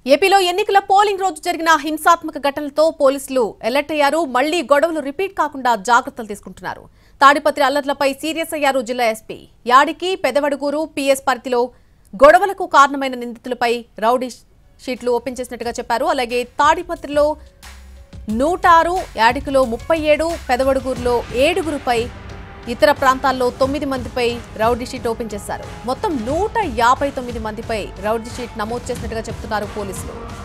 ఏపీలో ఎన్నికల పోలింగ్ రోజు జరిగిన హింసాత్మక ఘటనలతో పోలీసులు అలర్ట్ అయ్యారు మళ్లీ గొడవలు రిపీట్ కాకుండా జాగ్రత్తలు తీసుకుంటున్నారు తాడిపత్రి అల్లర్లపై సీరియస్ అయ్యారు జిల్లా ఎస్పీ యాడికి పెదవడుగూరు పిఎస్ పరిధిలో గొడవలకు కారణమైన నిందితులపై రౌడీ షీట్లు ఓపెన్ చేసినట్టుగా చెప్పారు అలాగే తాడిపత్రిలో నూట ఆరు యాడికిలో ముప్పై ఏడు పెదవడుగూరులో ఏడుగురుపై ఇతర ప్రాంతాల్లో తొమ్మిది మందిపై రౌడీ షీట్ ఓపెన్ చేశారు మొత్తం నూట యాభై తొమ్మిది మందిపై రౌడీ షీట్ నమోదు చేసినట్టుగా చెప్తున్నారు పోలీసులు